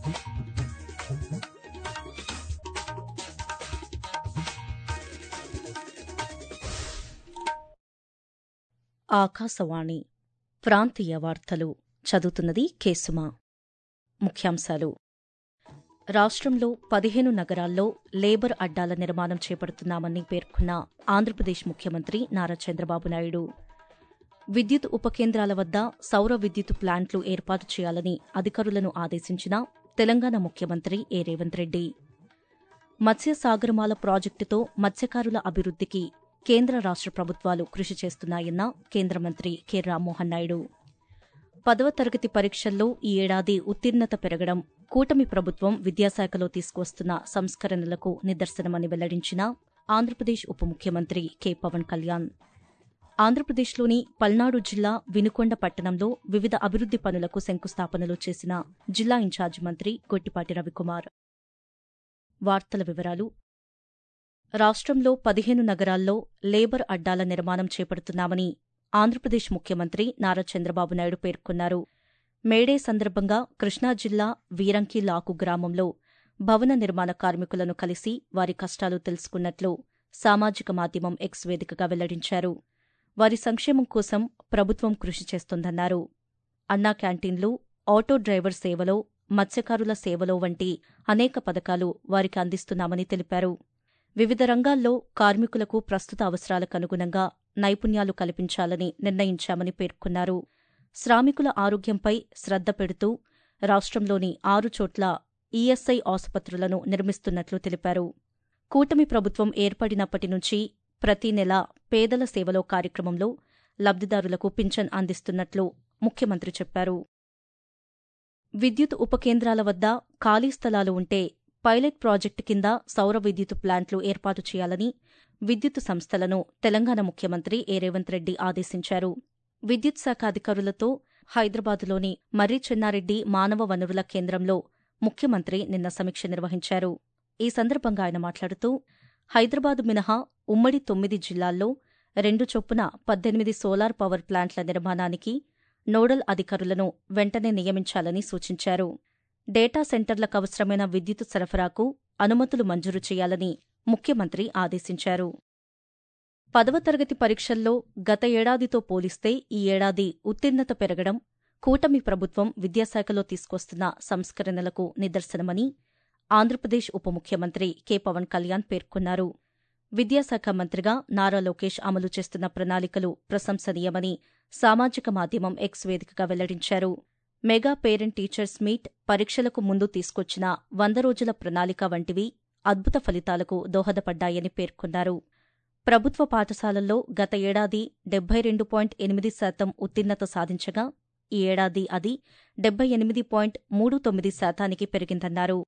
ఆకాశవాణి ప్రాంతీయ వార్తలు చదువుతున్నది కేసుమా ముఖ్యాంశాలు రాష్ట్రంలో పదిహేను నగరాల్లో లేబర్ అడ్డాల నిర్మాణం చేపడుతున్నామని పేర్కొన్న ఆంధ్రప్రదేశ్ ముఖ్యమంత్రి నారా చంద్రబాబు నాయుడు విద్యుత్ ఉపకేంద్రాల వద్ద సౌర విద్యుత్ ప్లాంట్లు ఏర్పాటు చేయాలని అధికారులను ఆదేశించిన తెలంగాణ ముఖ్యమంత్రి ఏ రేవంత్ రెడ్డి మత్స్య సాగరమాల ప్రాజెక్టుతో మత్స్యకారుల అభివృద్ధికి కేంద్ర రాష్ట్ర ప్రభుత్వాలు కృషి చేస్తున్నాయన్న కేంద్ర మంత్రి కె రామ్మోహన్ నాయుడు పదవ తరగతి పరీక్షల్లో ఈ ఏడాది ఉత్తీర్ణత పెరగడం కూటమి ప్రభుత్వం విద్యాశాఖలో తీసుకువస్తున్న సంస్కరణలకు నిదర్శనమని వెల్లడించిన ఆంధ్రప్రదేశ్ ఉప ముఖ్యమంత్రి కె పవన్ కళ్యాణ్ ఆంధ్రప్రదేశ్లోని పల్నాడు జిల్లా వినుకొండ పట్టణంలో వివిధ అభివృద్ది పనులకు శంకుస్థాపనలు చేసిన జిల్లా ఇన్ఛార్జి మంత్రి గొట్టిపాటి రవికుమార్ వార్తల వివరాలు రాష్ట్రంలో పదిహేను నగరాల్లో లేబర్ అడ్డాల నిర్మాణం చేపడుతున్నామని ఆంధ్రప్రదేశ్ ముఖ్యమంత్రి నారా చంద్రబాబు నాయుడు పేర్కొన్నారు మేడే సందర్భంగా కృష్ణా జిల్లా వీరంకి లాకు గ్రామంలో భవన నిర్మాణ కార్మికులను కలిసి వారి కష్టాలు తెలుసుకున్నట్లు సామాజిక మాధ్యమం ఎక్స్ వేదికగా వెల్లడించారు వారి సంక్షేమం కోసం ప్రభుత్వం కృషి చేస్తోందన్నారు అన్నా క్యాంటీన్లు ఆటో డ్రైవర్ సేవలో మత్స్యకారుల సేవలో వంటి అనేక పథకాలు వారికి అందిస్తున్నామని తెలిపారు వివిధ రంగాల్లో కార్మికులకు ప్రస్తుత అవసరాలకు అనుగుణంగా నైపుణ్యాలు కల్పించాలని నిర్ణయించామని పేర్కొన్నారు శ్రామికుల ఆరోగ్యంపై శ్రద్ధ పెడుతూ రాష్ట్రంలోని ఆరు చోట్ల ఈఎస్ఐ ఆసుపత్రులను నిర్మిస్తున్నట్లు తెలిపారు కూటమి ప్రభుత్వం ఏర్పడినప్పటి నుంచి ప్రతి నెల పేదల సేవలో కార్యక్రమంలో లబ్దిదారులకు పింఛన్ అందిస్తున్నట్లు ముఖ్యమంత్రి చెప్పారు విద్యుత్ ఉపకేంద్రాల వద్ద ఖాళీ స్థలాలు ఉంటే పైలట్ ప్రాజెక్టు కింద సౌర విద్యుత్ ప్లాంట్లు ఏర్పాటు చేయాలని విద్యుత్ సంస్థలను తెలంగాణ ముఖ్యమంత్రి ఏ రేవంత్ రెడ్డి ఆదేశించారు విద్యుత్ శాఖ అధికారులతో హైదరాబాదులోని మర్రి చెన్నారెడ్డి మానవ వనరుల కేంద్రంలో ముఖ్యమంత్రి నిన్న సమీక్ష నిర్వహించారు ఈ సందర్భంగా ఆయన మాట్లాడుతూ హైదరాబాద్ మినహా ఉమ్మడి తొమ్మిది జిల్లాల్లో రెండు చొప్పున పద్దెనిమిది సోలార్ పవర్ ప్లాంట్ల నిర్మాణానికి నోడల్ అధికారులను వెంటనే నియమించాలని సూచించారు డేటా సెంటర్లకు అవసరమైన విద్యుత్ సరఫరాకు అనుమతులు మంజూరు చేయాలని ముఖ్యమంత్రి ఆదేశించారు పదవ తరగతి పరీక్షల్లో గత ఏడాదితో పోలిస్తే ఈ ఏడాది ఉత్తీర్ణత పెరగడం కూటమి ప్రభుత్వం విద్యాశాఖలో తీసుకొస్తున్న సంస్కరణలకు నిదర్శనమని ఆంధ్రప్రదేశ్ ఉప ముఖ్యమంత్రి కె పవన్ కళ్యాణ్ పేర్కొన్నారు విద్యాశాఖ మంత్రిగా నారా లోకేష్ అమలు చేస్తున్న ప్రణాళికలు ప్రశంసనీయమని సామాజిక మాధ్యమం ఎక్స్ వేదికగా వెల్లడించారు మెగా పేరెంట్ టీచర్స్ మీట్ పరీక్షలకు ముందు తీసుకొచ్చిన వంద రోజుల ప్రణాళిక వంటివి అద్భుత ఫలితాలకు దోహదపడ్డాయని పేర్కొన్నారు ప్రభుత్వ పాఠశాలల్లో గత ఏడాది డెబ్బై రెండు పాయింట్ ఎనిమిది శాతం ఉత్తీర్ణత సాధించగా ఈ ఏడాది అది డెబ్బై ఎనిమిది పాయింట్ మూడు తొమ్మిది శాతానికి పెరిగిందన్నారు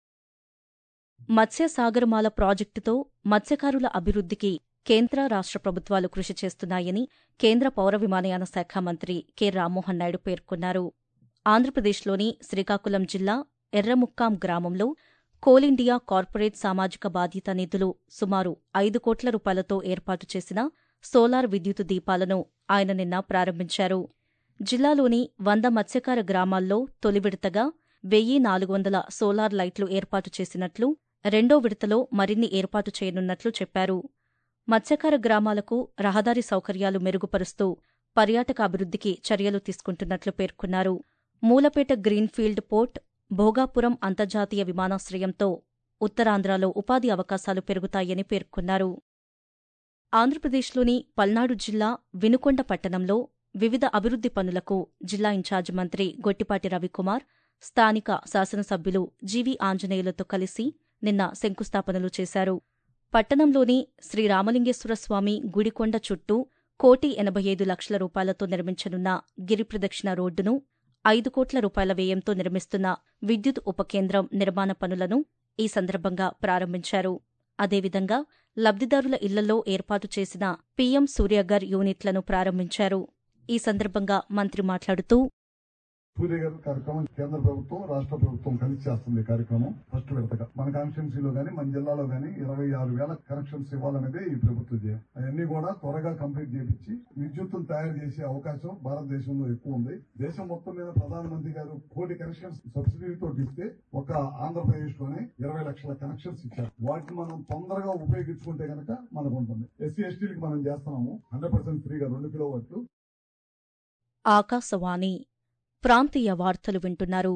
మత్స్య సాగరమాల ప్రాజెక్టుతో మత్స్యకారుల అభివృద్ధికి కేంద్ర రాష్ట్ర ప్రభుత్వాలు కృషి చేస్తున్నాయని కేంద్ర పౌర విమానయాన శాఖ మంత్రి కె రామ్మోహన్ నాయుడు పేర్కొన్నారు ఆంధ్రప్రదేశ్లోని శ్రీకాకుళం జిల్లా ఎర్రముక్కాం గ్రామంలో కోల్ ఇండియా కార్పొరేట్ సామాజిక బాధ్యత నిధులు సుమారు ఐదు కోట్ల రూపాయలతో ఏర్పాటు చేసిన సోలార్ విద్యుత్ దీపాలను ఆయన నిన్న ప్రారంభించారు జిల్లాలోని వంద మత్స్యకార గ్రామాల్లో తొలి విడతగా వెయ్యి నాలుగు వందల సోలార్ లైట్లు ఏర్పాటు చేసినట్లు రెండో విడతలో మరిన్ని ఏర్పాటు చేయనున్నట్లు చెప్పారు మత్స్యకార గ్రామాలకు రహదారి సౌకర్యాలు మెరుగుపరుస్తూ పర్యాటక అభివృద్ధికి చర్యలు తీసుకుంటున్నట్లు పేర్కొన్నారు మూలపేట గ్రీన్ఫీల్డ్ పోర్ట్ భోగాపురం అంతర్జాతీయ విమానాశ్రయంతో ఉత్తరాంధ్రలో ఉపాధి అవకాశాలు పెరుగుతాయని పేర్కొన్నారు ఆంధ్రప్రదేశ్లోని పల్నాడు జిల్లా వినుకొండ పట్టణంలో వివిధ అభివృద్ది పనులకు జిల్లా ఇన్ఛార్జి మంత్రి గొట్టిపాటి రవికుమార్ స్థానిక శాసనసభ్యులు జీవీ ఆంజనేయులతో కలిసి నిన్న శంకుస్థాపనలు చేశారు పట్టణంలోని శ్రీ రామలింగేశ్వర స్వామి గుడికొండ చుట్టూ కోటి ఎనభై ఐదు లక్షల రూపాయలతో నిర్మించనున్న గిరిప్రదక్షిణ రోడ్డును ఐదు కోట్ల రూపాయల వ్యయంతో నిర్మిస్తున్న విద్యుత్ ఉపకేంద్రం నిర్మాణ పనులను ఈ సందర్భంగా ప్రారంభించారు అదేవిధంగా లబ్దిదారుల ఇళ్లలో ఏర్పాటు చేసిన పీఎం సూర్యగర్ యూనిట్లను ప్రారంభించారు ఈ సందర్భంగా మంత్రి మాట్లాడుతూ సూర్య గారి కార్యక్రమం కేంద్ర ప్రభుత్వం రాష్ట్ర ప్రభుత్వం కలిసి చేస్తుంది ఈ కార్యక్రమం ఫస్ట్ విడతగా మన కాన్స్టిట్యున్సీలో గానీ మన జిల్లాలో గానీ ఇరవై ఆరు వేల కనెక్షన్స్ ఇవ్వాలనేదే ఈ ప్రభుత్వ ధ్యేయం అవన్నీ కూడా త్వరగా కంప్లీట్ చేపించి విద్యుత్తును తయారు చేసే అవకాశం భారతదేశంలో ఎక్కువ ఉంది దేశం మొత్తం మీద ప్రధానమంత్రి గారు కోటి కనెక్షన్స్ సబ్సిడీతో ఇస్తే ఒక ఆంధ్రప్రదేశ్ లోనే ఇరవై లక్షల కనెక్షన్స్ ఇచ్చారు వాటిని మనం తొందరగా ఉపయోగించుకుంటే గనక మనకు ఉంటుంది ఎస్సీ ఎస్టీలకి మనం చేస్తున్నాము హండ్రెడ్ పర్సెంట్ ఫ్రీగా రెండు కిలో వాట్లు ఆకాశవాణి ప్రాంతీయ వార్తలు వింటున్నారు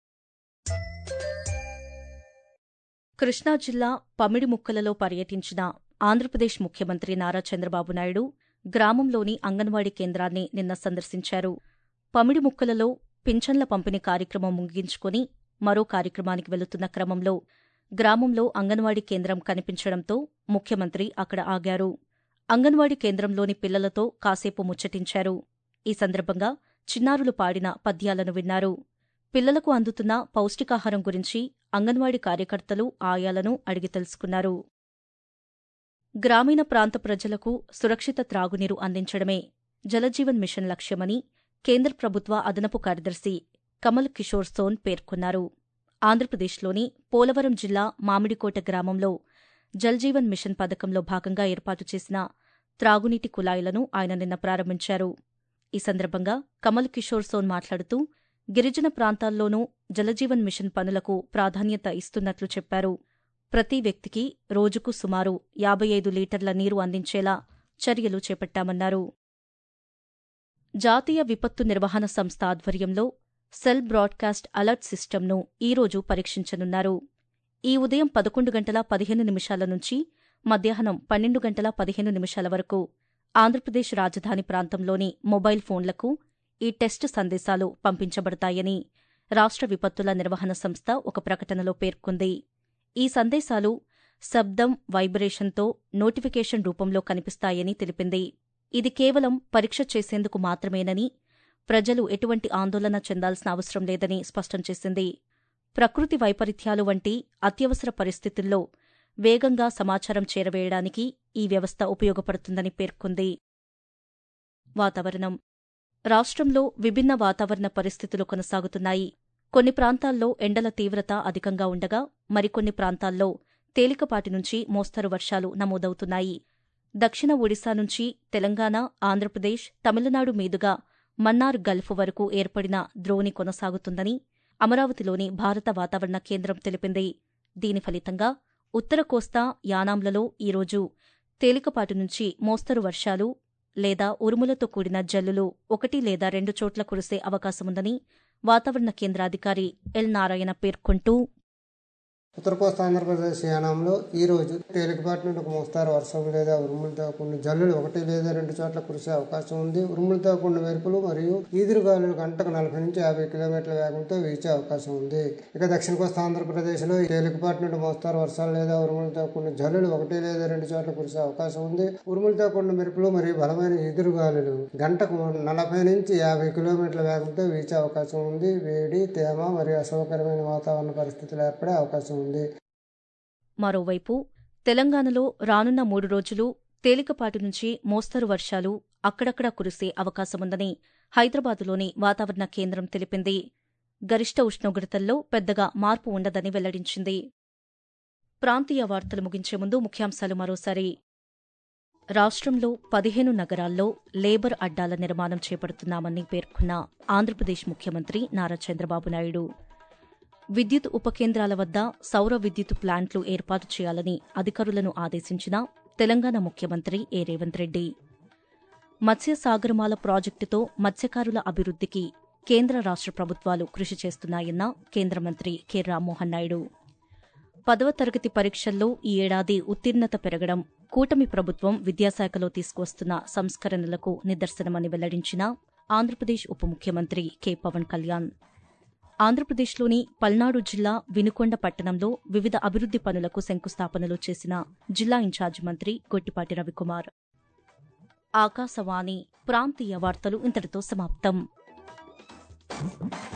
కృష్ణా జిల్లా పమిడిముక్కలలో పర్యటించిన ఆంధ్రప్రదేశ్ ముఖ్యమంత్రి నారా చంద్రబాబు నాయుడు గ్రామంలోని అంగన్వాడీ కేంద్రాన్ని నిన్న సందర్శించారు పమిడిముక్కలలో పింఛన్ల పంపిణీ కార్యక్రమం ముగించుకుని మరో కార్యక్రమానికి వెళుతున్న క్రమంలో గ్రామంలో అంగన్వాడీ కేంద్రం కనిపించడంతో ముఖ్యమంత్రి అక్కడ ఆగారు అంగన్వాడీ కేంద్రంలోని పిల్లలతో కాసేపు ముచ్చటించారు ఈ సందర్భంగా చిన్నారులు పాడిన పద్యాలను విన్నారు పిల్లలకు అందుతున్న పౌష్టికాహారం గురించి అంగన్వాడీ కార్యకర్తలు ఆయాలను అడిగి తెలుసుకున్నారు గ్రామీణ ప్రాంత ప్రజలకు సురక్షిత త్రాగునీరు అందించడమే జలజీవన్ మిషన్ లక్ష్యమని కేంద్ర ప్రభుత్వ అదనపు కార్యదర్శి కమల్ కిషోర్ సోన్ పేర్కొన్నారు ఆంధ్రప్రదేశ్లోని పోలవరం జిల్లా మామిడికోట గ్రామంలో జల్జీవన్ మిషన్ పథకంలో భాగంగా ఏర్పాటు చేసిన త్రాగునీటి కుళాయిలను ఆయన నిన్న ప్రారంభించారు ఈ సందర్భంగా కమల్ కిషోర్ సోన్ మాట్లాడుతూ గిరిజన ప్రాంతాల్లోనూ జలజీవన్ మిషన్ పనులకు ప్రాధాన్యత ఇస్తున్నట్లు చెప్పారు ప్రతి వ్యక్తికి రోజుకు సుమారు యాభై ఐదు లీటర్ల నీరు అందించేలా చర్యలు చేపట్టామన్నారు జాతీయ విపత్తు నిర్వహణ సంస్థ ఆధ్వర్యంలో సెల్ బ్రాడ్కాస్ట్ అలర్ట్ సిస్టమ్ను ఈరోజు పరీక్షించనున్నారు ఈ ఉదయం పదకొండు గంటల పదిహేను నిమిషాల నుంచి మధ్యాహ్నం పన్నెండు గంటల పదిహేను నిమిషాల వరకు ఆంధ్రప్రదేశ్ రాజధాని ప్రాంతంలోని మొబైల్ ఫోన్లకు ఈ టెస్ట్ సందేశాలు పంపించబడతాయని రాష్ట్ర విపత్తుల నిర్వహణ సంస్థ ఒక ప్రకటనలో పేర్కొంది ఈ సందేశాలు శబ్దం వైబ్రేషన్తో నోటిఫికేషన్ రూపంలో కనిపిస్తాయని తెలిపింది ఇది కేవలం పరీక్ష చేసేందుకు మాత్రమేనని ప్రజలు ఎటువంటి ఆందోళన చెందాల్సిన అవసరం లేదని స్పష్టం చేసింది ప్రకృతి వైపరీత్యాలు వంటి అత్యవసర పరిస్థితుల్లో వేగంగా సమాచారం చేరవేయడానికి ఈ వ్యవస్థ ఉపయోగపడుతుందని పేర్కొంది వాతావరణం రాష్ట్రంలో విభిన్న వాతావరణ పరిస్థితులు కొనసాగుతున్నాయి కొన్ని ప్రాంతాల్లో ఎండల తీవ్రత అధికంగా ఉండగా మరికొన్ని ప్రాంతాల్లో తేలికపాటి నుంచి మోస్తరు వర్షాలు నమోదవుతున్నాయి దక్షిణ ఒడిశా నుంచి తెలంగాణ ఆంధ్రప్రదేశ్ తమిళనాడు మీదుగా మన్నార్ గల్ఫ్ వరకు ఏర్పడిన ద్రోణి కొనసాగుతుందని అమరావతిలోని భారత వాతావరణ కేంద్రం తెలిపింది దీని ఫలితంగా ఉత్తర కోస్తా యానాంలలో ఈరోజు తేలికపాటి నుంచి మోస్తరు వర్షాలు లేదా ఉరుములతో కూడిన జల్లులు ఒకటి లేదా రెండు చోట్ల కురిసే అవకాశముందని వాతావరణ కేంద్రాధికారి ఎల్ నారాయణ పేర్కొంటూ ఉత్తర కోస్తా ఆంధ్రప్రదేశ్ యానంలో ఈ రోజు తేలికపాటి నుండి ఒక మోస్తారు వర్షం లేదా ఉరుములతో కూడిన జల్లులు ఒకటి లేదా రెండు చోట్ల కురిసే అవకాశం ఉంది ఉరుములతో కూడిన మెరుపులు మరియు ఈదురుగాలులు గంటకు నలభై నుంచి యాభై కిలోమీటర్ల వేగంతో వీచే అవకాశం ఉంది ఇక దక్షిణ కోస్తా ఆంధ్రప్రదేశ్లో తేలికపాటి నుండి మోస్తారు వర్షాలు లేదా ఉరుములతో కూడిన జల్లులు ఒకటి లేదా రెండు చోట్ల కురిసే అవకాశం ఉంది ఉరుములతో కూడిన మెరుపులు మరియు బలమైన ఈదురుగాలులు గంటకు నలభై నుంచి యాభై కిలోమీటర్ల వేగంతో వీచే అవకాశం ఉంది వేడి తేమ మరియు అసౌకర్యమైన వాతావరణ పరిస్థితులు ఏర్పడే అవకాశం ఉంది మరోవైపు తెలంగాణలో రానున్న మూడు రోజులు తేలికపాటి నుంచి మోస్తరు వర్షాలు అక్కడక్కడా కురిసే అవకాశముందని హైదరాబాదులోని వాతావరణ కేంద్రం తెలిపింది గరిష్ట ఉష్ణోగ్రతల్లో పెద్దగా మార్పు ఉండదని వెల్లడించింది ప్రాంతీయ వార్తలు ముగించే ముందు ముఖ్యాంశాలు మరోసారి రాష్ట్రంలో పదిహేను నగరాల్లో లేబర్ అడ్డాల నిర్మాణం చేపడుతున్నామని పేర్కొన్న ఆంధ్రప్రదేశ్ ముఖ్యమంత్రి నారా చంద్రబాబు నాయుడు విద్యుత్ ఉపకేంద్రాల వద్ద సౌర విద్యుత్ ప్లాంట్లు ఏర్పాటు చేయాలని అధికారులను ఆదేశించిన తెలంగాణ ముఖ్యమంత్రి ఏ రేవంత్ రెడ్డి మత్స్య సాగరమాల ప్రాజెక్టుతో మత్స్యకారుల అభివృద్ధికి కేంద్ర రాష్ట్ర ప్రభుత్వాలు కృషి చేస్తున్నాయన్న కేంద్ర మంత్రి కె రామ్మోహన్ నాయుడు పదవ తరగతి పరీక్షల్లో ఈ ఏడాది ఉత్తీర్ణత పెరగడం కూటమి ప్రభుత్వం విద్యాశాఖలో తీసుకువస్తున్న సంస్కరణలకు నిదర్శనమని వెల్లడించిన ఆంధ్రప్రదేశ్ ఉప ముఖ్యమంత్రి కె పవన్ కళ్యాణ్ ఆంధ్రప్రదేశ్లోని పల్నాడు జిల్లా వినుకొండ పట్టణంలో వివిధ అభివృద్ది పనులకు శంకుస్థాపనలు చేసిన జిల్లా ఇన్ఛార్జి మంత్రి గొట్టిపాటి రవికుమార్ ఆకాశవాణి ప్రాంతీయ వార్తలు ఇంతటితో సమాప్తం